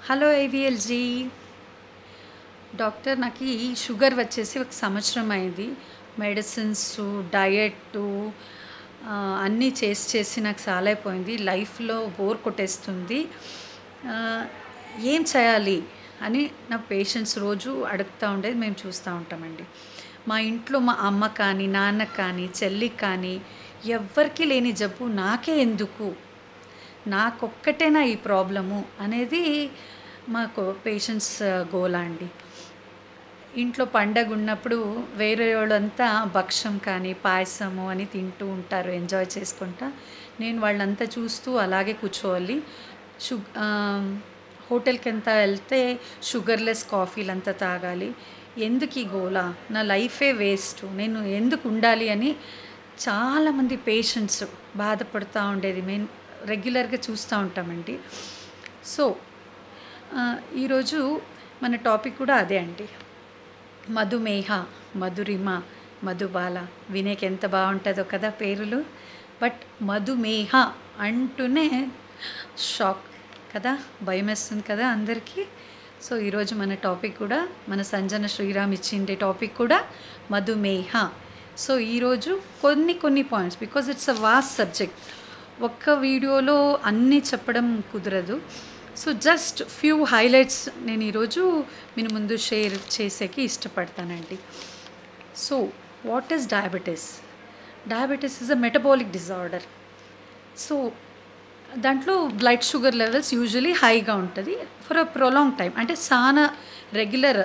hello ఏవిఎల్జీ doctor నాకు ఈ sugar వచ్చేసి ఒక సంవత్సరం అయింది మెడిసిన్స్ డయట్ అన్నీ చేసి చేసి నాకు చాలా అయిపోయింది లైఫ్లో బోర్ కొట్టేస్తుంది ఆ, ఏం చేయాలి అని నా పేషెంట్స్ రోజు అడుగుతూ ఉండేది మేము చూస్తూ ఉంటామండి మా ఇంట్లో మా అమ్మ కానీ నాన్న కానీ చెల్లికి కానీ ఎవ్వరికీ లేని జబ్బు నాకే ఎందుకు నాకొక్కటేనా ఈ ప్రాబ్లము అనేది మాకు పేషెంట్స్ గోలా అండి ఇంట్లో పండగ ఉన్నప్పుడు వేరే వాళ్ళంతా భక్ష్యం కానీ పాయసము అని తింటూ ఉంటారు ఎంజాయ్ చేసుకుంటా నేను వాళ్ళంతా చూస్తూ అలాగే కూర్చోవాలి షు హోటల్కి ఎంత వెళ్తే షుగర్లెస్ కాఫీలు అంతా తాగాలి ఎందుకు ఈ గోలా నా లైఫే వేస్ట్ నేను ఎందుకు ఉండాలి అని చాలామంది పేషెంట్స్ బాధపడుతూ ఉండేది మేము రెగ్యులర్గా చూస్తూ ఉంటామండి సో ఆ, ఈరోజు మన టాపిక్ కూడా అదే అండి మధుమేహ మధురిమ మధుబాల వినేకి ఎంత బాగుంటుందో కదా పేర్లు బట్ మధుమేహ అంటూనే షాక్ కదా భయం వేస్తుంది కదా అందరికీ సో ఈరోజు మన టాపిక్ కూడా మన సంజన శ్రీరామ్ ఇచ్చిండే టాపిక్ కూడా మధుమేహ సో ఈరోజు కొన్ని కొన్ని points because it's a vast subject ఒక్క వీడియోలో అన్నీ చెప్పడం కుదరదు సో జస్ట్ ఫ్యూ హైలైట్స్ నేను ఈరోజు మీ ముందు షేర్ చేసేకి ఇష్టపడతానండి so what is diabetes diabetes is a metabolic disorder so దాంట్లో బ్లడ్ షుగర్ లెవెల్స్ యూజువలీ హైగా ఉంటుంది ఫర్ అ ప్రొలాంగ్ టైం అంటే చాలా రెగ్యులర్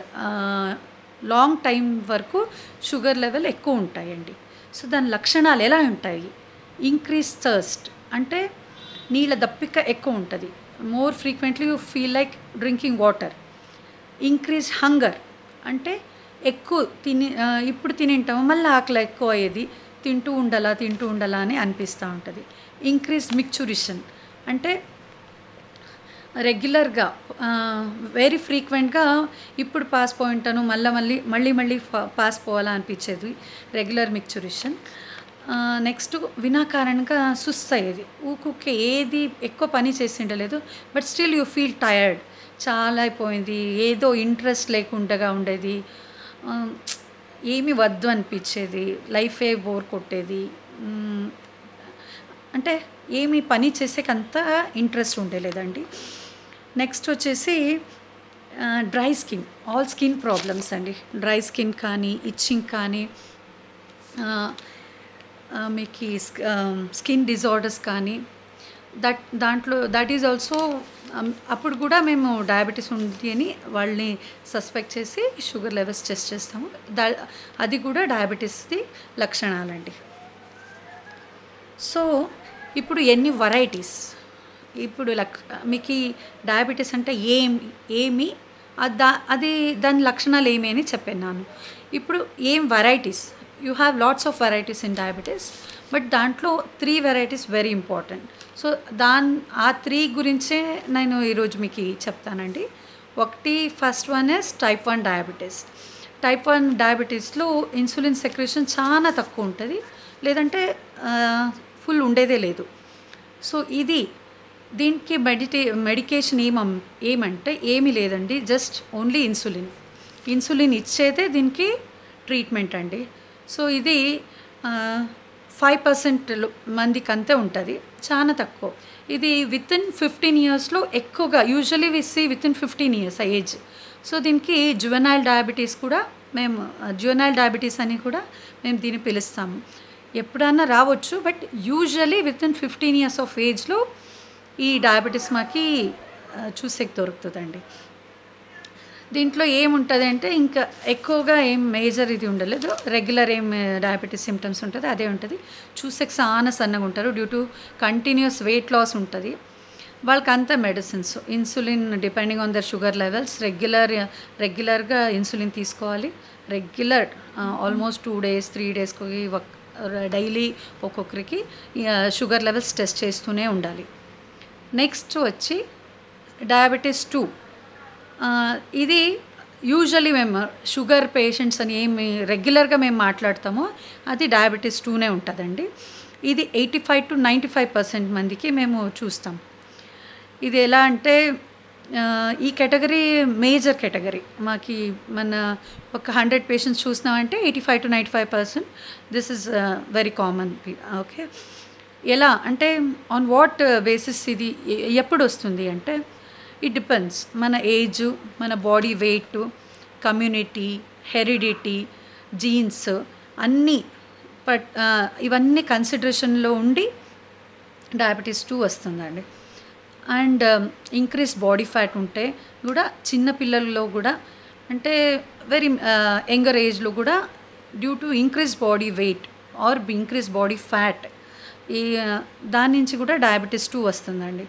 లాంగ్ టైం వరకు షుగర్ లెవెల్ ఎక్కువ ఉంటాయండి సో దాని లక్షణాలు ఎలా ఉంటాయి ఇంక్రీజ్ థర్స్ట్ అంటే నీళ్ళ దప్పిక ఎక్కువ ఉంటుంది more frequently you feel like drinking water increase hunger అంటే ఎక్కువ తిని ఆ, ఇప్పుడు తినింటాము మళ్ళీ ఆకలి ఎక్కువ అయ్యేది తింటూ ఉండాలా తింటూ ఉండాలా అని అనిపిస్తూ ఉంటుంది ఇంక్రీజ్ మిక్చురిషన్ అంటే రెగ్యులర్గా వెరీ ఫ్రీక్వెంట్గా ఇప్పుడు పాస్ పోయింటాను మళ్ళీ మళ్ళీ మళ్ళీ మళ్ళీ ఫా- పాస్ పోవాలా అనిపించేది రెగ్యులర్ మిక్చురిషన్ నెక్స్ట్ వినాకారణంగా సుస్త్ అయ్యేది ఊకుకే ఏది ఎక్కువ పని చేసి ఉండలేదు but still you feel tired చాలా అయిపోయింది ఏదో ఇంట్రెస్ట్ లేకుండా ఉండేది ఆ, ఏమీ వద్దు అనిపించేది లైఫే బోర్ కొట్టేది మ్, అంటే ఏమి పని చేసేకంత ఇంట్రెస్ట్ ఉండేలేదండి నెక్స్ట్ వచ్చేసి dry skin all skin problems అండి డ్రై స్కిన్ కానీ ఇచ్చింగ్ కానీ ఆ, ఆ, మీకు స్కిన్ డిజార్డర్స్ కానీ దట్ దాంట్లో దట్ ఈజ్ ఆల్సో అప్పుడు కూడా మేము డయాబెటీస్ ఉంది అని వాళ్ళని సస్పెక్ట్ చేసి షుగర్ లెవెల్స్ టెస్ట్ చేస్తాము దా అది కూడా డయాబెటీస్ది లక్షణాలండి సో ఇప్పుడు ఎన్ని వెరైటీస్ ఇప్పుడు లక్ మీకు ఈ డయాబెటీస్ అంటే ఏం ఏమి అది దా అది దాని లక్షణాలు ఏమి అని చెప్పాను ఇప్పుడు ఏం varieties you have lots of varieties in diabetes but దాంట్లో three varieties very important so దాని ఆ త్రీ గురించే నేను ఈరోజు మీకు చెప్తానండి ఒకటి first one is type one diabetes type one డయాబెటీస్లో ఇన్సులిన్ సెక్రేషన్ చాలా తక్కువ ఉంటుంది లేదంటే ఫుల్ ఉండేదే లేదు సో ఇది దీనికి మెడిటే మెడికేషన్ ఏమం ఏమంటే ఏమీ లేదండి జస్ట్ ఓన్లీ ఇన్సులిన్ ఇన్సులిన్ ఇచ్చేదే దీనికి ట్రీట్మెంట్ అండి సో ఇది ఫైవ్ పర్సెంట్ మందికి అంతే ఉంటుంది చాలా తక్కువ ఇది విత్ ఇన్ ఫిఫ్టీన్ ఇయర్స్లో ఎక్కువగా యూజువలీ విసి within fifteen years age so దీనికి జువెనైల్ డయాబెటీస్ కూడా మేము జువెనైల్ డయాబెటీస్ అని కూడా మేము దీన్ని పిలుస్తాము ఎప్పుడన్నా రావచ్చు but usually within fifteen years of ఏజ్లో ఈ డయాబెటీస్ మాకి ఆ, చూసేకి దొరుకుతుందండి దీంట్లో ఏముంటుంది అంటే ఇంకా ఎక్కువగా ఏం మేజర్ ఇది ఉండలేదు రెగ్యులర్ ఏం డయాబెటీస్ సిమ్టమ్స్ ఉంటుంది అదే ఉంటుంది చూసేకి చాలా సన్నగా ఉంటారు due to continuous weight loss ఉంటుంది వాళ్ళకి అంతా medicines insulin depending on their sugar levels regular రెగ్యులర్గా ఇన్సులిన్ తీసుకోవాలి regular almost two days three డేస్కి డైలీ ఒక్కొక్కరికి షుగర్ లెవెల్స్ టెస్ట్ చేస్తూనే ఉండాలి నెక్స్ట్ వచ్చి డయాబెటీస్ టూ ఇది యూజువలీ మేము షుగర్ పేషెంట్స్ అని ఏమి రెగ్యులర్గా మేము మాట్లాడతామో అది డయాబెటీస్ టూనే ఉంటుందండి ఇది eighty five to ninety five percent మందికి మేము చూస్తాం ఇది ఎలా అంటే ఈ కేటగిరీ మేజర్ కేటగిరీ మాకి మన ఒక హండ్రెడ్ పేషెంట్స్ చూసినామంటే eighty five to ninety five percent this is very common okay ఎలా అంటే ఆన్ వాట్ బేసిస్ ఇది ఎ- ఎప్పుడు వస్తుంది అంటే ఇట్ డిపెండ్స్ మన ఏజ్ మన body weight community heredity genes అన్నీ బట్ ఇవన్నీ కన్సిడరేషన్లో ఉండి డయాబెటీస్ టూ వస్తుందండి అండ్ ఇంక్రీస్ బాడీ ఫ్యాట్ ఉంటే కూడా చిన్న పిల్లల్లో కూడా అంటే వెరీ యంగర్ ఏజ్లో కూడా due to increase body weight or increase body fat ఈ uh, దాని నుంచి కూడా డయాబెటీస్ టూ వస్తుందండి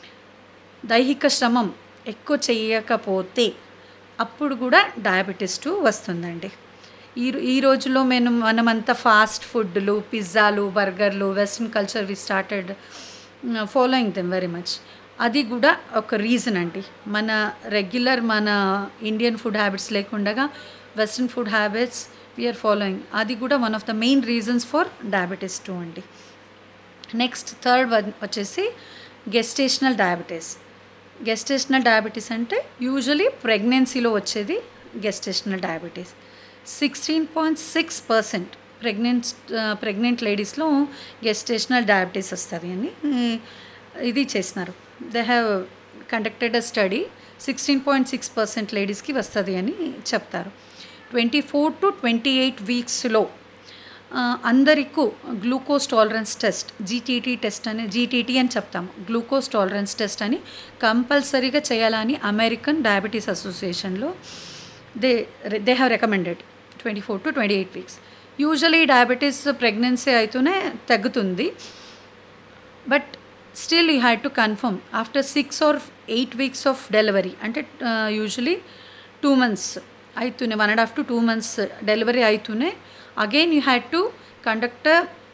దైహిక శ్రమం ఎక్కువ చేయకపోతే అప్పుడు కూడా డయాబెటీస్ టూ వస్తుందండి ఈ ఈ రోజుల్లో మేము మనమంతా ఫాస్ట్ ఫుడ్లు పిజ్జాలు బర్గర్లు western culture we started following them very much అది కూడా ఒక రీజన్ అండి మన రెగ్యులర్ మన ఇండియన్ ఫుడ్ హ్యాబిట్స్ లేకుండా western food habits we are following అది కూడా one of the main reasons for diabetes two అండి నెక్స్ట్ థర్డ్ వన్ వచ్చేసి గెస్టేషనల్ డయాబెటీస్ గెస్టేషనల్ డయాబెటీస్ అంటే యూజువలీ ప్రెగ్నెన్సీలో వచ్చేది gestational diabetes sixteen point six percent pregnant pregnant లేడీస్లో gestational diabetes వస్తుంది అని ఉమ్, ఇది చేసినారు they have conducted a study sixteen point six percent లేడీస్కి వస్తుంది అని చెప్తారు twenty four to twenty eight వీక్స్లో అందరికీ glucose tolerance test GTT test అని జీటీటీ అని చెప్తాము గ్లూకోజ్ టాలరెన్స్ టెస్ట్ అని కంపల్సరీగా చేయాలని అమెరికన్ డయాబెటీస్ అసోసియేషన్లో they they have recommended twenty four to twenty eight weeks usually diabetes pregnancy అయితేనే తగ్గుతుంది but still you had to confirm after six or eight weeks of delivery అంటే usually two months అవుతూనే one and half to two months delivery అవుతూనే again you had to conduct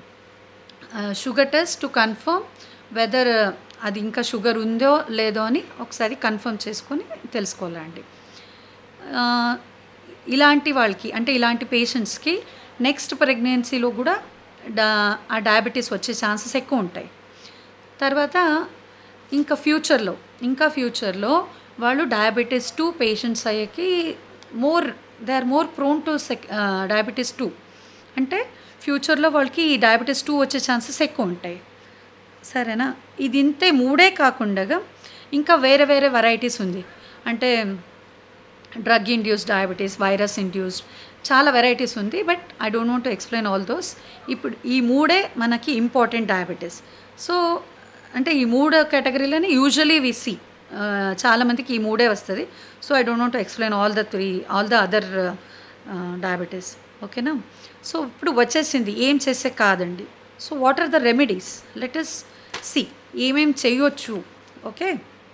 sugar test to confirm whether అది ఇంకా sugar ఉందో లేదో అని ఒకసారి confirm చేసుకొని తెలుసుకోవాలండి ఆ, ఇలాంటి వాళ్ళకి అంటే ఇలాంటి పేషెంట్స్కి నెక్స్ట్ ప్రెగ్నెన్సీలో కూడా డా ఆ డయాబెటీస్ వచ్చే ఛాన్సెస్ ఎక్కువ ఉంటాయి తర్వాత ఇంకా ఫ్యూచర్లో ఇంకా ఫ్యూచర్లో వాళ్ళు డయాబెటీస్ టూ పేషెంట్స్ అయ్యేకి more they are more prone to సెక్ డయాబెటీస్ టూ అంటే ఫ్యూచర్లో వాళ్ళకి ఈ డయాబెటీస్ టూ వచ్చే ఛాన్సెస్ ఎక్కువ ఉంటాయి సరేనా ఇది ఇంతే మూడే కాకుండా ఇంకా వేరే వేరే వెరైటీస్ ఉంది అంటే drug induced diabetes virus induced చాలా వెరైటీస్ ఉంది but I don't want to explain all those ఇప్పుడు ఈ మూడే మనకి ఇంపార్టెంట్ డయాబెటీస్ సో అంటే ఈ మూడు కేటగిరీలోనే యూజువలీ వి సి చాలామందికి ఈ మూడే వస్తుంది so I don't want to explain all the three all the other diabetes ఓకేనా సో ఇప్పుడు వచ్చేసింది ఏం చేసే కాదండి so what are the remedies let us see ఏమేం చేయొచ్చు ఓకే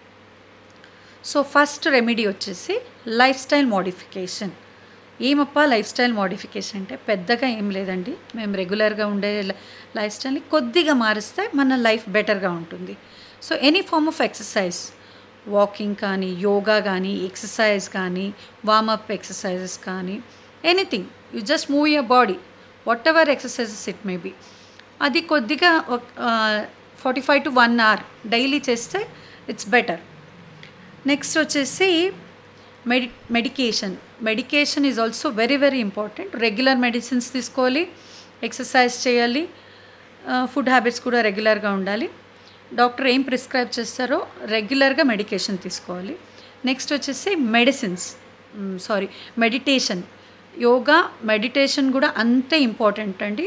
సో ఫస్ట్ రెమెడీ వచ్చేసి లైఫ్ స్టైల్ మోడిఫికేషన్ ఏమప్పా లైఫ్ స్టైల్ మోడిఫికేషన్ అంటే పెద్దగా ఏం లేదండి మేము రెగ్యులర్గా ఉండే లైఫ్ స్టైల్ని కొద్దిగా మారిస్తే మన లైఫ్ బెటర్గా ఉంటుంది so any form of exercise walking కానీ యోగా కానీ ఎక్సర్సైజ్ కానీ వార్మప్ ఎక్సర్సైజెస్ కానీ anything you just move your body whatever exercises it may be అది కొద్దిగా forty five to one hour daily చేస్తే ఇట్స్ బెటర్ నెక్స్ట్ వచ్చేసి మెడి medication medication is also very very important regular medicines తీసుకోవాలి exercise చేయాలి food habits కూడా రెగ్యులర్గా ఉండాలి డాక్టర్ ఏం ప్రిస్క్రైబ్ చేస్తారో రెగ్యులర్గా మెడికేషన్ తీసుకోవాలి నెక్స్ట్ వచ్చేసి medicines sorry meditation yoga meditation కూడా అంతే ఇంపార్టెంట్ అండి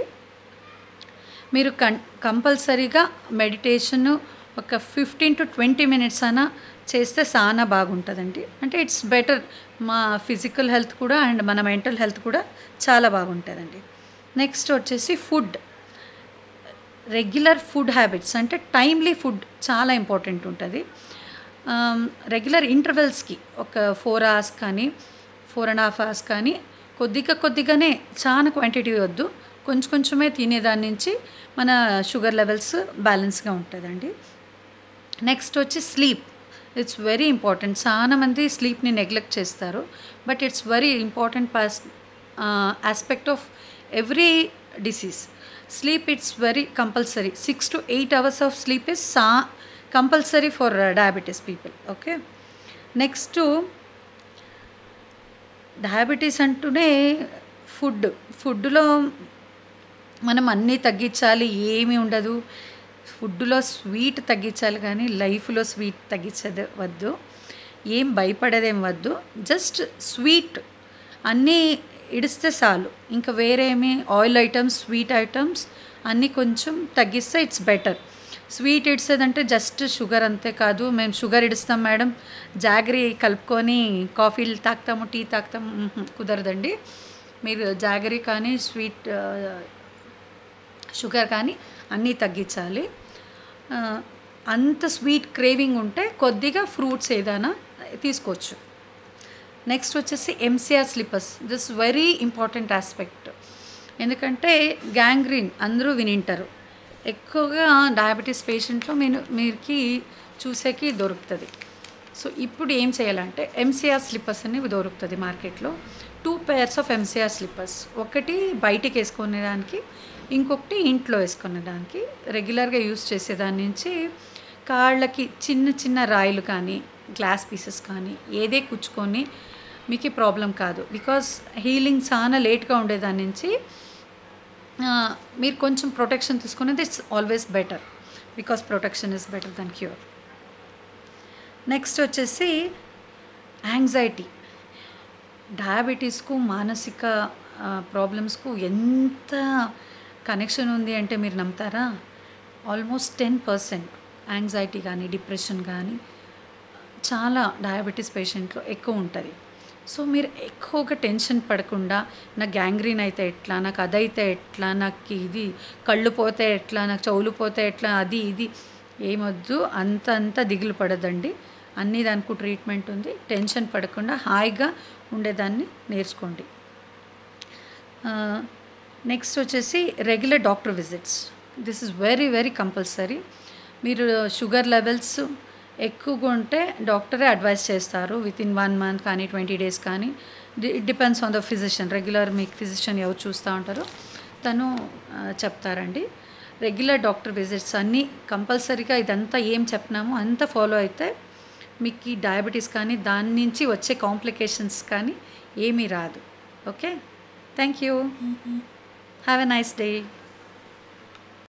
మీరు కన్ కంపల్సరీగా మెడిటేషన్ ఒక ఫిఫ్టీన్ టు ట్వంటీ మినిట్స్ అయినా చేస్తే చాలా బాగుంటుందండి అంటే ఇట్స్ బెటర్ మా ఫిజికల్ హెల్త్ కూడా అండ్ మన మెంటల్ హెల్త్ కూడా చాలా బాగుంటుందండి నెక్స్ట్ వచ్చేసి ఫుడ్ రెగ్యులర్ ఫుడ్ హ్యాబిట్స్ అంటే టైమ్లీ ఫుడ్ చాలా ఇంపార్టెంట్ ఉంటుంది రెగ్యులర్ ఇంటర్వెల్స్కి ఒక ఫోర్ అవర్స్ కానీ ఫోర్ అండ్ హాఫ్ అవర్స్ కానీ కొద్దిగా కొద్దిగానే చాలా క్వాంటిటీ వద్దు కొంచెం కొంచెమే తినేదాని నుంచి మన షుగర్ లెవెల్స్ బ్యాలెన్స్గా ఉంటుందండి నెక్స్ట్ వచ్చి స్లీప్ ఇట్స్ వెరీ ఇంపార్టెంట్ చాలా మంది స్లీప్ని నెగ్లెక్ట్ చేస్తారు but it's very important pass aspect of every disease sleep it's very compulsory six to eight hours of sleep is so compulsory for diabetes people okay next diabetes అంటూనే food ఫుడ్లో మనం అన్నీ తగ్గించాలి ఏమీ ఉండదు ఫుడ్లో స్వీట్ తగ్గించాలి కానీ లైఫ్లో స్వీట్ తగ్గించదు వద్దు ఏం భయపడేదేం వద్దు జస్ట్ స్వీట్ అన్నీ ఇడిస్తే చాలు ఇంకా వేరేమి ఆయిల్ ఐటమ్స్ స్వీట్ ఐటమ్స్ అన్నీ కొంచెం తగ్గిస్తే ఇట్స్ బెటర్ స్వీట్ ఇడిసేదంటే జస్ట్ షుగర్ అంతే కాదు మేము షుగర్ ఇడుస్తాం మేడం జాగరీ కలుపుకొని కాఫీలు తాగుతాము టీ తాగుతాము మ్హూ, కుదరదండి మీరు జాగరీ కానీ స్వీట్ ఆ, షుగర్ కానీ అన్నీ తగ్గించాలి ఆ, అంత స్వీట్ క్రేవింగ్ ఉంటే కొద్దిగా ఫ్రూట్స్ ఏదైనా తీసుకోవచ్చు నెక్స్ట్ వచ్చేసి MCR slippers this very important aspect ఎందుకంటే గ్యాంగ్రీన్ అందరూ వినింటారు ఎక్కువగా డయాబెటీస్ పేషెంట్లో మీరు మీరుకి చూసేకి దొరుకుతుంది సో ఇప్పుడు ఏం చేయాలంటే ఎంసీఆర్ స్లిప్పర్స్ అనేవి దొరుకుతుంది మార్కెట్లో two pairs of MCR slippers ఒకటి బయటికి వేసుకునేదానికి ఇంకొకటి ఇంట్లో వేసుకునేదానికి రెగ్యులర్గా యూస్ చేసేదాని నుంచి కాళ్ళకి చిన్న చిన్న రాయిలు కానీ గ్లాస్ పీసెస్ కానీ ఏదే కుచ్చుకొని మీకు ప్రాబ్లం కాదు బికాస్ హీలింగ్ చాలా లేట్గా ఉండేదాని నుంచి ఆ, మీరు కొంచెం ప్రొటెక్షన్ తీసుకునేది it's always better because protection is better than cure next వచ్చేసి యాంగ్జైటీ డయాబెటీస్కు మానసిక ప్రాబ్లమ్స్కు ఎంత కనెక్షన్ ఉంది అంటే మీరు నమ్ముతారా ఆల్మోస్ట్ టెన్ పర్సెంట్ యాంగ్జైటీ కానీ డిప్రెషన్ కానీ చాలా డయాబెటీస్ పేషెంట్లో ఎక్కువ ఉంటుంది సో మీరు ఎక్కువగా టెన్షన్ పడకుండా నాకు గ్యాంగ్రీన్ అయితే ఎట్లా నాకు అదైతే ఎట్లా నాకు ఇది కళ్ళు పోతే ఎట్లా నాకు చెవులు పోతే ఎట్లా అది ఇది ఏమొద్దు అంత అంత దిగులు పడదండి అన్నీ దానికి ట్రీట్మెంట్ ఉంది టెన్షన్ పడకుండా హాయిగా ఉండేదాన్ని నేర్చుకోండి నెక్స్ట్ వచ్చేసి regular doctor visits this is very very compulsory మీరు షుగర్ లెవెల్స్ ఎక్కువగా ఉంటే డాక్టరే అడ్వైస్ చేస్తారు విత్ ఇన్ వన్ మంత్ కానీ ట్వంటీ డేస్ కానీ it depends on the physician regular మీకు ఫిజిషియన్ ఎవరు చూస్తూ ఉంటారో తను ఆ, చెప్తారండి రెగ్యులర్ డాక్టర్ విజిట్స్ అన్నీ కంపల్సరీగా ఇదంతా ఏం చెప్పినామో అంతా ఫాలో అయితే మీకు ఈ డయాబెటీస్ కానీ దాని నుంచి వచ్చే కాంప్లికేషన్స్ కానీ ఏమీ రాదు okay thank you have a nice day